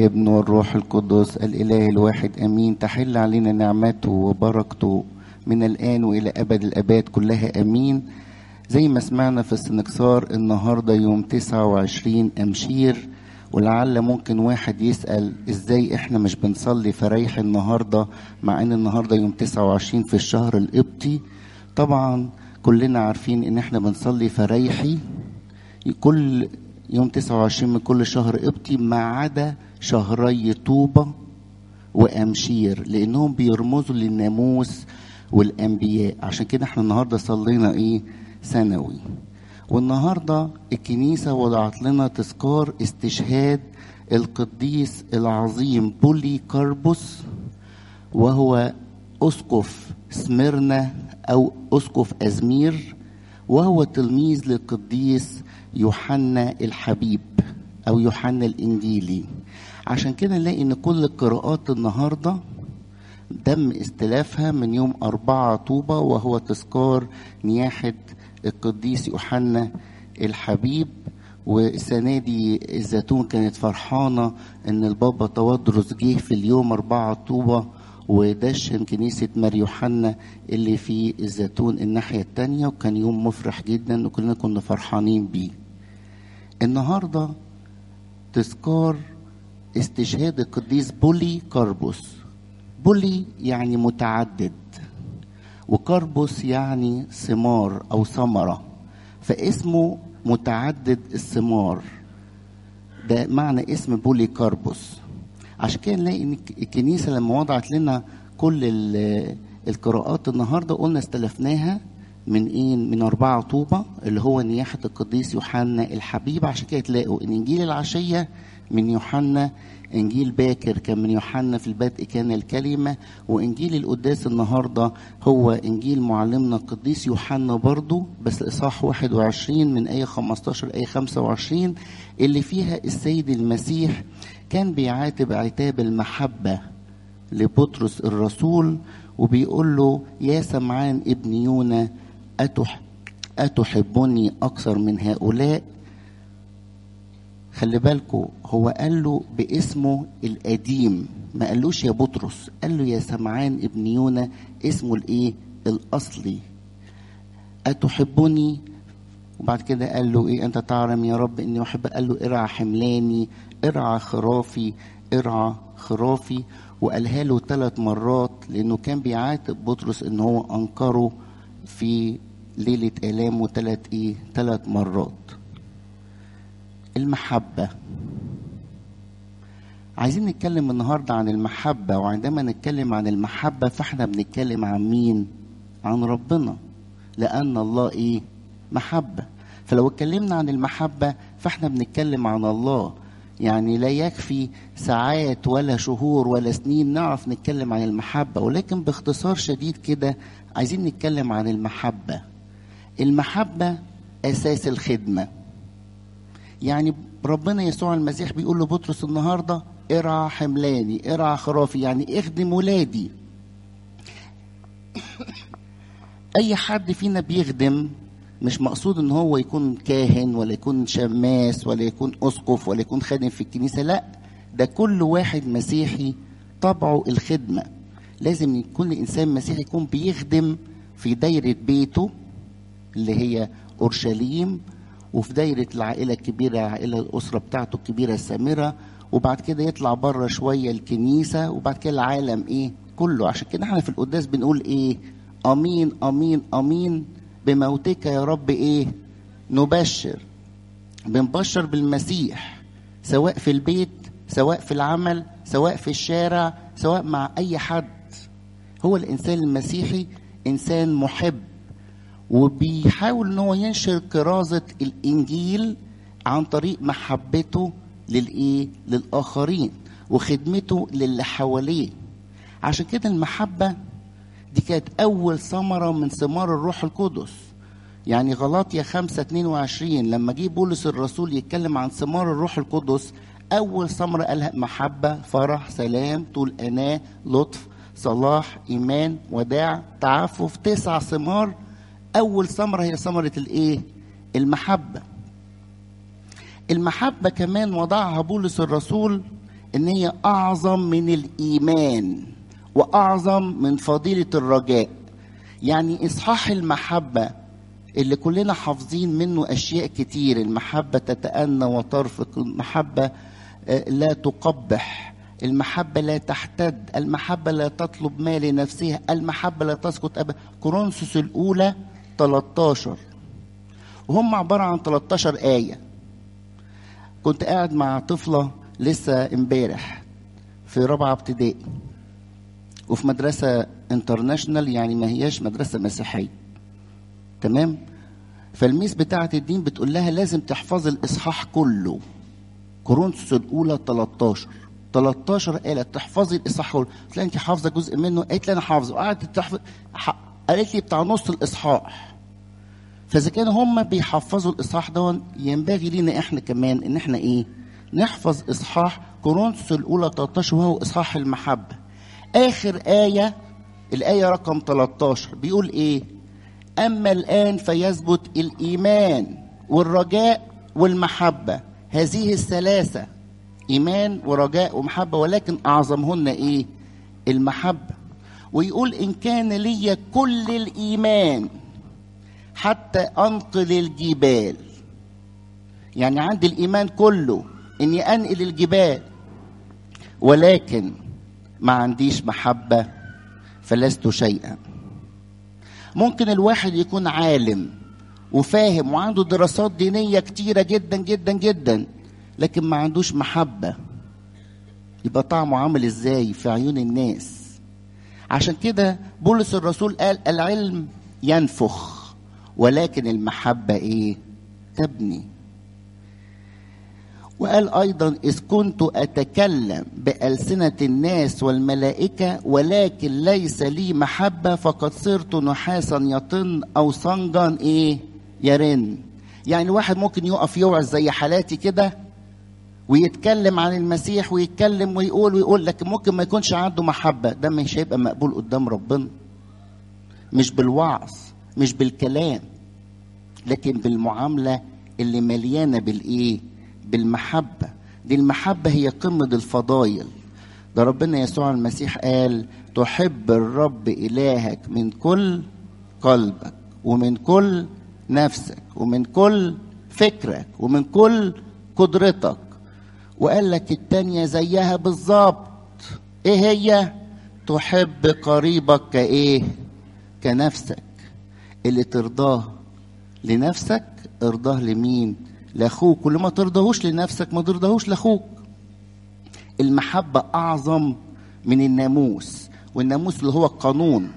والابن والروح القدس الإله الواحد أمين تحل علينا نعمته وبركته من الآن وإلى أبد الأباد كلها أمين زي ما سمعنا في السنكسار النهاردة يوم 29 أمشير ولعل ممكن واحد يسأل ازاي احنا مش بنصلي فريح النهاردة مع ان النهاردة يوم 29 في الشهر القبطي طبعا كلنا عارفين ان احنا بنصلي فريحي كل يوم 29 من كل شهر قبطي ما عدا شهري طوبة وأمشير لأنهم بيرمزوا للناموس والأنبياء عشان كده احنا النهاردة صلينا إيه سنوي والنهاردة الكنيسة وضعت لنا تذكار استشهاد القديس العظيم بولي كاربوس وهو أسقف سميرنا أو أسقف أزمير وهو تلميذ للقديس يوحنا الحبيب او يوحنا الانجيلي عشان كده نلاقي ان كل القراءات النهارده تم استلافها من يوم أربعة طوبة وهو تذكار نياحة القديس يوحنا الحبيب والسنة دي الزيتون كانت فرحانة إن البابا توادرس جه في اليوم أربعة طوبة ودشن كنيسة مار يوحنا اللي في الزيتون الناحية التانية وكان يوم مفرح جدا وكلنا كنا فرحانين بيه النهاردة تذكار استشهاد القديس بولي كاربوس بولي يعني متعدد وكاربوس يعني ثمار أو ثمرة فاسمه متعدد الثمار ده معنى اسم بولي كاربوس عشان كده نلاقي ان الكنيسه لما وضعت لنا كل القراءات النهارده قلنا استلفناها من ايه من اربعه طوبه اللي هو نياحه القديس يوحنا الحبيب عشان كده تلاقوا ان انجيل العشيه من يوحنا انجيل باكر كان من يوحنا في البدء كان الكلمه وانجيل القداس النهارده هو انجيل معلمنا القديس يوحنا برضو بس اصحاح 21 من ايه 15 لايه 25 اللي فيها السيد المسيح كان بيعاتب عتاب المحبة لبطرس الرسول وبيقول له يا سمعان ابن يونا أتح أتحبني أكثر من هؤلاء خلي بالكوا هو قال له باسمه القديم ما قالوش يا بطرس قال له يا سمعان ابن يونا اسمه الايه الاصلي أتحبني وبعد كده قال له ايه انت تعلم يا رب اني احب قال له ارعى حملاني ارعى خرافي ارعى خرافي وقالها له ثلاث مرات لانه كان بيعاتب بطرس ان هو انكره في ليله الامه ثلاث ايه ثلاث مرات المحبه عايزين نتكلم النهارده عن المحبه وعندما نتكلم عن المحبه فاحنا بنتكلم عن مين عن ربنا لان الله ايه محبه فلو اتكلمنا عن المحبه فاحنا بنتكلم عن الله يعني لا يكفي ساعات ولا شهور ولا سنين نعرف نتكلم عن المحبة ولكن باختصار شديد كده عايزين نتكلم عن المحبة المحبة أساس الخدمة يعني ربنا يسوع المسيح بيقول لبطرس النهاردة ارعى حملاني ارعى خرافي يعني اخدم ولادي أي حد فينا بيخدم مش مقصود ان هو يكون كاهن ولا يكون شماس ولا يكون اسقف ولا يكون خادم في الكنيسه لا ده كل واحد مسيحي طبعه الخدمه لازم يكون الانسان مسيحي يكون بيخدم في دايره بيته اللي هي اورشليم وفي دايره العائله الكبيره العائله الاسره بتاعته الكبيره السامره وبعد كده يطلع بره شويه الكنيسه وبعد كده العالم ايه كله عشان كده احنا في القداس بنقول ايه امين امين امين بموتك يا رب ايه نبشر بنبشر بالمسيح سواء في البيت سواء في العمل سواء في الشارع سواء مع اي حد هو الانسان المسيحي انسان محب وبيحاول ان هو ينشر كرازه الانجيل عن طريق محبته للايه للاخرين وخدمته للي حواليه عشان كده المحبه دي كانت أول ثمرة من ثمار الروح القدس يعني غلاطيا 5 22 لما جه بولس الرسول يتكلم عن ثمار الروح القدس أول ثمرة قالها محبة فرح سلام طول أناة لطف صلاح إيمان وداع تعفف تسع ثمار أول ثمرة هي ثمرة الإيه؟ المحبة المحبة كمان وضعها بولس الرسول ان هي اعظم من الايمان واعظم من فضيله الرجاء يعني اصحاح المحبه اللي كلنا حافظين منه اشياء كتير المحبه تتأنى وترفق المحبه لا تقبح المحبة لا تحتد المحبة لا تطلب ما لنفسها المحبة لا تسقط أبدا كورنثوس الأولى 13 وهم عبارة عن 13 آية كنت قاعد مع طفلة لسه امبارح في رابعة ابتدائي وفي مدرسة انترناشونال يعني ما هياش مدرسة مسيحية تمام فالميس بتاعة الدين بتقول لها لازم تحفظ الإصحاح كله كورنثوس الأولى 13 13 قالت تحفظي الإصحاح كله قلت لها أنت حافظة جزء منه قالت لي أنا حافظه وقعدت تحفظ قالت لي بتاع نص الإصحاح فإذا كانوا هم بيحفظوا الإصحاح ده ينبغي لينا إحنا كمان إن إحنا إيه نحفظ إصحاح كورنثوس الأولى 13 وهو إصحاح المحبة آخر آية الآية رقم 13 بيقول إيه أما الآن فيثبت الإيمان والرجاء والمحبة هذه الثلاثة إيمان ورجاء ومحبة ولكن أعظمهن إيه المحبة ويقول إن كان لي كل الإيمان حتى أنقل الجبال يعني عندي الإيمان كله إني أنقل الجبال ولكن ما عنديش محبة فلست شيئا ممكن الواحد يكون عالم وفاهم وعنده دراسات دينية كتيرة جدا جدا جدا لكن ما عندوش محبة يبقى طعمه عامل ازاي في عيون الناس عشان كده بولس الرسول قال العلم ينفخ ولكن المحبة ايه تبني وقال ايضا اذ كنت اتكلم بالسنه الناس والملائكه ولكن ليس لي محبه فقد صرت نحاسا يطن او صنجا ايه يرن يعني الواحد ممكن يقف يوعظ زي حالاتي كده ويتكلم عن المسيح ويتكلم ويقول ويقول لكن ممكن ما يكونش عنده محبه ده مش هيبقى مقبول قدام ربنا مش بالوعظ مش بالكلام لكن بالمعامله اللي مليانه بالايه بالمحبة دي المحبة هي قمة الفضايل ده ربنا يسوع المسيح قال تحب الرب إلهك من كل قلبك ومن كل نفسك ومن كل فكرك ومن كل قدرتك وقال لك التانية زيها بالظبط ايه هي تحب قريبك كايه كنفسك اللي ترضاه لنفسك ارضاه لمين لاخوك واللي ما ترضاهوش لنفسك ما ترضاهوش لاخوك المحبة أعظم من الناموس والناموس اللي هو القانون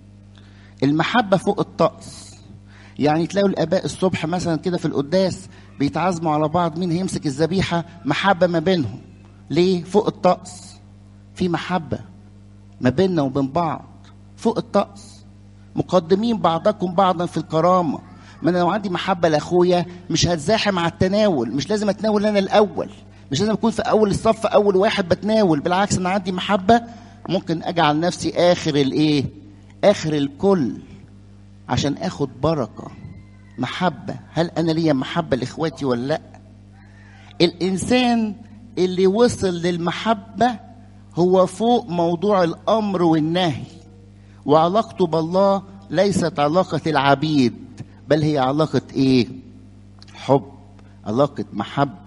المحبة فوق الطقس يعني تلاقوا الآباء الصبح مثلا كده في القداس بيتعازموا على بعض مين هيمسك الذبيحة محبة ما بينهم ليه فوق الطقس في محبة ما بيننا وبين بعض فوق الطقس مقدمين بعضكم بعضا في الكرامه ما انا لو عندي محبه لاخويا مش هتزاحم على التناول مش لازم اتناول انا الاول مش لازم اكون في اول الصف اول واحد بتناول بالعكس انا عندي محبه ممكن اجعل نفسي اخر الايه اخر الكل عشان اخد بركه محبه هل انا ليا محبه لاخواتي ولا لا الانسان اللي وصل للمحبه هو فوق موضوع الامر والنهي وعلاقته بالله ليست علاقه العبيد بل هي علاقة إيه؟ حب علاقة محبة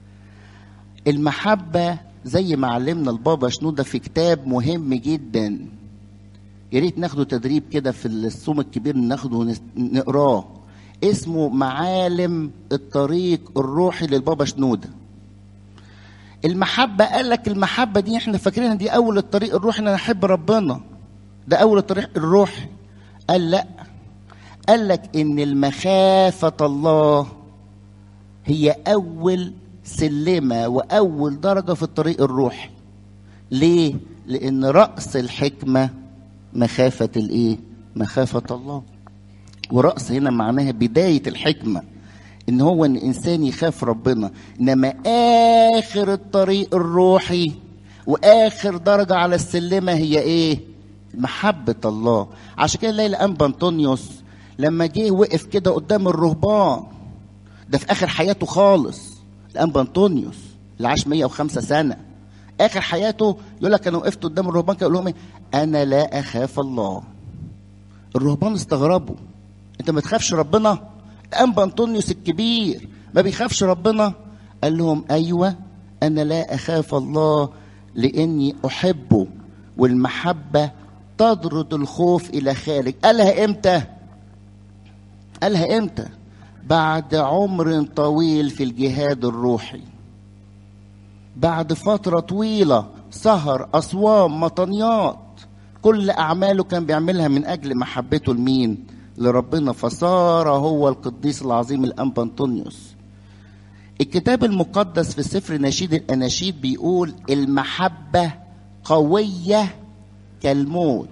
المحبة زي ما علمنا البابا شنودة في كتاب مهم جدا يا ريت ناخده تدريب كده في الصوم الكبير ناخده نقراه اسمه معالم الطريق الروحي للبابا شنودة المحبة قال لك المحبة دي احنا فاكرينها دي أول الطريق الروحي إن أنا أحب ربنا ده أول الطريق الروحي قال لأ قال لك ان المخافة الله هي اول سلمة واول درجة في الطريق الروحي ليه لان رأس الحكمة مخافة الايه مخافة الله ورأس هنا معناها بداية الحكمة ان هو ان الانسان يخاف ربنا انما اخر الطريق الروحي واخر درجة على السلمة هي ايه محبة الله عشان كده نلاقي الانبا انطونيوس لما جه وقف كده قدام الرهبان ده في اخر حياته خالص الانبا انطونيوس اللي عاش 105 سنه اخر حياته يقول لك انا وقفت قدام الرهبان كده اقول لهم ايه انا لا اخاف الله الرهبان استغربوا انت ما تخافش ربنا الانبا انطونيوس الكبير ما بيخافش ربنا قال لهم ايوه انا لا اخاف الله لاني احبه والمحبه تطرد الخوف الى خارج قالها امتى قالها امتى بعد عمر طويل في الجهاد الروحي بعد فترة طويلة سهر أصوام مطنيات كل أعماله كان بيعملها من أجل محبته لمين لربنا فصار هو القديس العظيم الأنبا أنطونيوس الكتاب المقدس في سفر نشيد الأناشيد بيقول المحبة قوية كالموت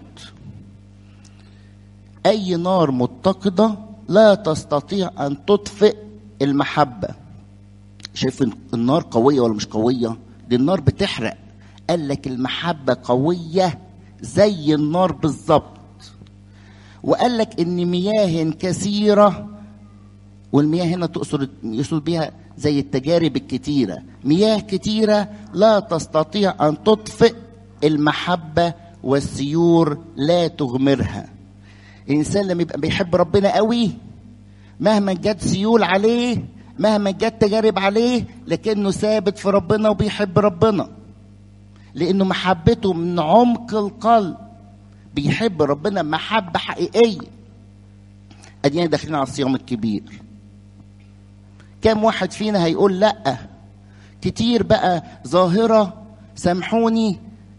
أي نار متقدة لا تستطيع أن تطفئ المحبة شايف النار قوية ولا مش قوية دي النار بتحرق قال لك المحبة قوية زي النار بالظبط وقال لك ان مياه كثيرة والمياه هنا تقصد يقصد بيها زي التجارب الكتيرة مياه كتيرة لا تستطيع أن تطفئ المحبة والسيور لا تغمرها الإنسان لما يبقى بيحب ربنا قوي مهما جت سيول عليه مهما جت تجارب عليه لكنه ثابت في ربنا وبيحب ربنا لأنه محبته من عمق القلب بيحب ربنا محبة حقيقية أدينا داخلين على الصيام الكبير كم واحد فينا هيقول لأ كتير بقى ظاهرة سامحوني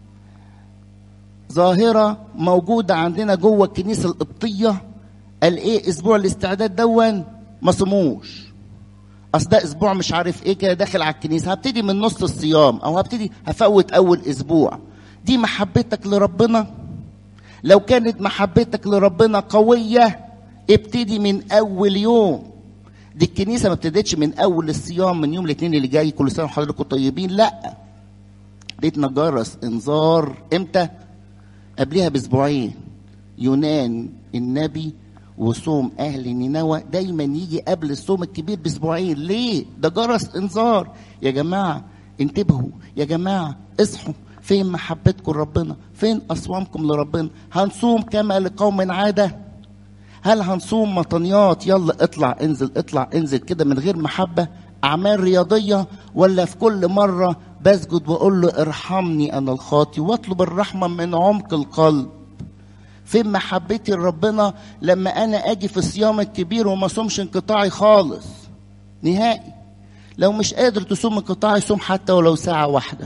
ظاهرة موجودة عندنا جوه الكنيسة القبطية قال ايه اسبوع الاستعداد دون ما صموش اصل ده اسبوع مش عارف ايه كده داخل على الكنيسة هبتدي من نص الصيام او هبتدي هفوت اول اسبوع دي محبتك لربنا لو كانت محبتك لربنا قوية ابتدي من اول يوم دي الكنيسة ما ابتدتش من اول الصيام من يوم الاثنين اللي جاي كل سنة وحضراتكم طيبين لا اديتنا جرس انذار امتى قبلها باسبوعين يونان النبي وصوم اهل نينوى دايما يجي قبل الصوم الكبير باسبوعين ليه ده جرس انذار يا جماعه انتبهوا يا جماعه اصحوا فين محبتكم لربنا فين اصوامكم لربنا هنصوم كما لقوم عاده هل هنصوم مطنيات يلا اطلع انزل اطلع انزل كده من غير محبه اعمال رياضيه ولا في كل مره بسجد واقول له ارحمني انا الخاطي واطلب الرحمه من عمق القلب فين محبتي لربنا لما انا اجي في الصيام الكبير وما صومش انقطاعي خالص نهائي لو مش قادر تصوم انقطاعي صوم حتى ولو ساعه واحده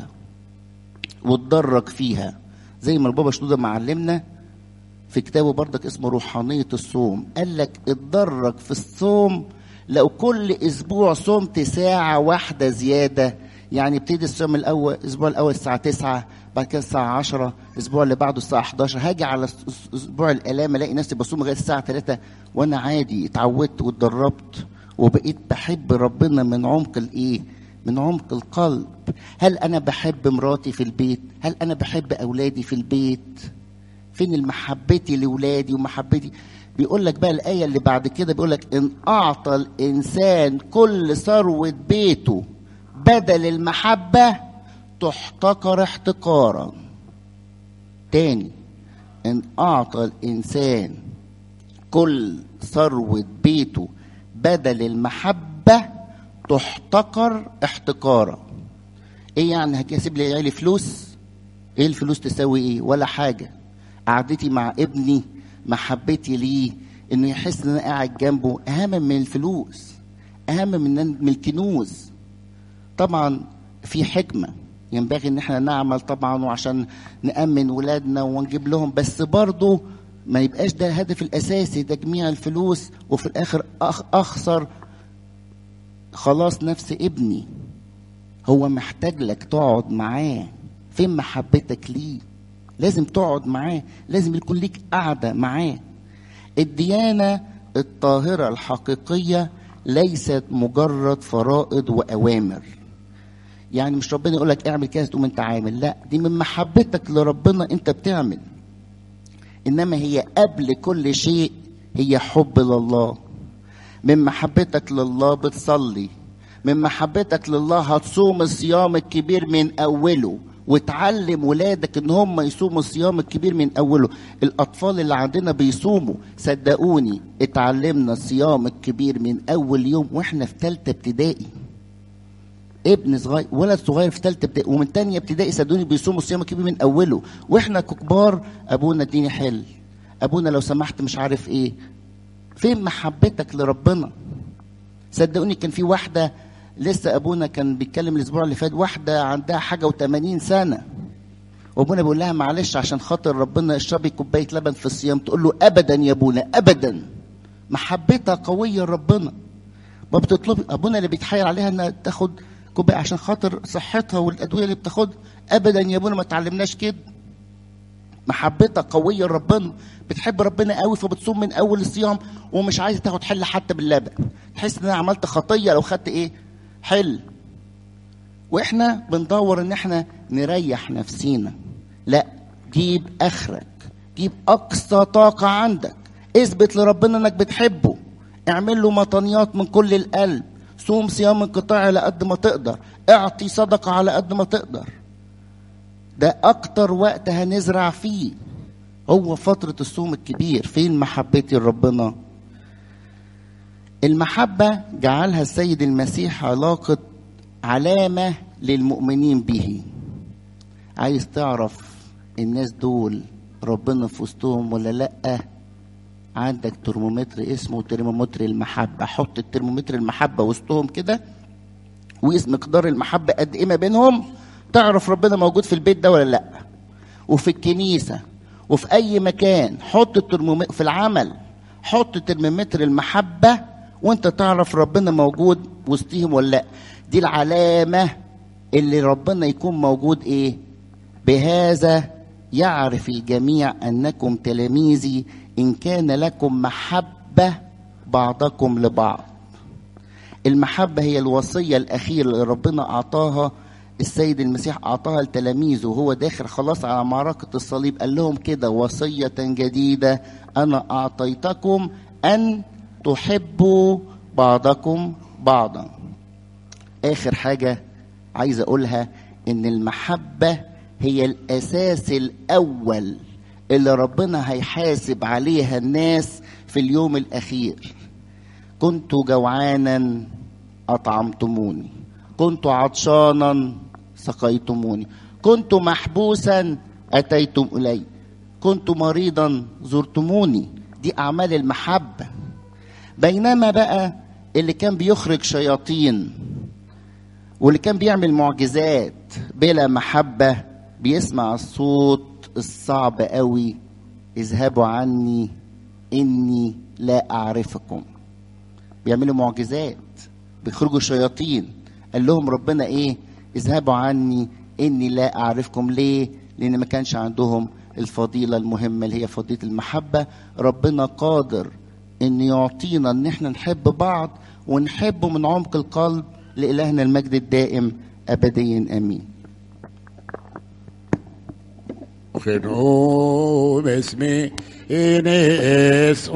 واتدرج فيها زي ما البابا شنودة معلمنا في كتابه بردك اسمه روحانية الصوم قال لك اتدرج في الصوم لو كل اسبوع صمت ساعة واحدة زيادة يعني ابتدي الصيام الاول الاسبوع الاول الساعة 9 بعد كده الساعة 10 الاسبوع اللي بعده الساعة 11 هاجي على اسبوع الالام الاقي نفسي بصوم لغاية الساعة 3 وانا عادي اتعودت واتدربت وبقيت بحب ربنا من عمق الايه؟ من عمق القلب هل انا بحب مراتي في البيت؟ هل انا بحب اولادي في البيت؟ فين المحبتي لاولادي ومحبتي بيقول لك بقى الايه اللي بعد كده بيقول لك ان اعطى الانسان كل ثروه بيته بدل المحبه تحتقر احتقارا تاني ان اعطى الانسان كل ثروه بيته بدل المحبه تحتقر احتقارا ايه يعني هسيب لي عيالي فلوس ايه الفلوس تساوي ايه ولا حاجه قعدتي مع ابني محبتي ليه انه يحس ان انا قاعد جنبه اهم من الفلوس اهم من من الكنوز طبعا في حكمه ينبغي ان احنا نعمل طبعا وعشان نامن ولادنا ونجيب لهم بس برضه ما يبقاش ده الهدف الاساسي تجميع الفلوس وفي الاخر أخ اخسر خلاص نفس ابني هو محتاج لك تقعد معاه فين محبتك ليه لازم تقعد معاه لازم يكون ليك قعدة معاه الديانة الطاهرة الحقيقية ليست مجرد فرائض وأوامر يعني مش ربنا يقول لك اعمل كذا تقوم انت عامل لا دي من محبتك لربنا انت بتعمل انما هي قبل كل شيء هي حب لله من محبتك لله بتصلي من محبتك لله هتصوم الصيام الكبير من اوله وتعلم ولادك ان هم يصوموا الصيام الكبير من اوله الاطفال اللي عندنا بيصوموا صدقوني اتعلمنا الصيام الكبير من اول يوم واحنا في ثالثه ابتدائي ابن صغير ولد صغير في ثالثه ابتدائي ومن ثانيه ابتدائي صدقوني بيصوموا الصيام الكبير من اوله واحنا ككبار ابونا اديني حل ابونا لو سمحت مش عارف ايه فين محبتك لربنا صدقوني كان في واحده لسه ابونا كان بيتكلم الاسبوع اللي فات واحده عندها حاجه و80 سنه وابونا بيقول لها معلش عشان خاطر ربنا اشربي كوبايه لبن في الصيام تقول له ابدا يا ابونا ابدا محبتها قويه لربنا ما بتطلب ابونا اللي بيتحايل عليها انها تاخد كوبايه عشان خاطر صحتها والادويه اللي بتاخدها ابدا يا ابونا ما تعلمناش كده محبتها قويه لربنا بتحب ربنا قوي فبتصوم من اول الصيام ومش عايزه تاخد حل حتى باللبن تحس ان انا عملت خطيه لو خدت ايه حل واحنا بندور ان احنا نريح نفسينا لا جيب اخرك جيب اقصى طاقه عندك اثبت لربنا انك بتحبه اعمل له مطنيات من كل القلب صوم صيام انقطاعي على قد ما تقدر اعطي صدقه على قد ما تقدر ده اكتر وقت هنزرع فيه هو فترة الصوم الكبير فين محبتي لربنا المحبة جعلها السيد المسيح علاقة علامة للمؤمنين به عايز تعرف الناس دول ربنا في وسطهم ولا لأ عندك ترمومتر اسمه ترمومتر المحبة حط الترمومتر المحبة وسطهم كده وقيس مقدار المحبة قد ايه ما بينهم تعرف ربنا موجود في البيت ده ولا لا وفي الكنيسة وفي أي مكان حط الترمومتر في العمل حط ترمومتر المحبة وانت تعرف ربنا موجود وسطهم ولا لا دي العلامة اللي ربنا يكون موجود ايه بهذا يعرف الجميع أنكم تلاميذي إن كان لكم محبة بعضكم لبعض المحبة هي الوصية الأخيرة اللي ربنا أعطاها السيد المسيح أعطاها لتلاميذه وهو داخل خلاص على معركة الصليب قال لهم كده وصية جديدة أنا أعطيتكم أن تحبوا بعضكم بعضا آخر حاجة عايز أقولها إن المحبة هي الأساس الأول اللي ربنا هيحاسب عليها الناس في اليوم الأخير كنت جوعانا أطعمتموني كنت عطشانا سقيتموني كنت محبوسا أتيتم إلي كنت مريضا زرتموني دي أعمال المحبة بينما بقى اللي كان بيخرج شياطين واللي كان بيعمل معجزات بلا محبة بيسمع الصوت الصعب قوي اذهبوا عني إني لا أعرفكم بيعملوا معجزات بيخرجوا شياطين قال لهم ربنا ايه اذهبوا عني اني لا اعرفكم ليه لان ما كانش عندهم الفضيلة المهمة اللي هي فضيلة المحبة ربنا قادر ان يعطينا ان احنا نحب بعض ونحبه من عمق القلب لإلهنا المجد الدائم أبديا آمين في نوم اسمي إنس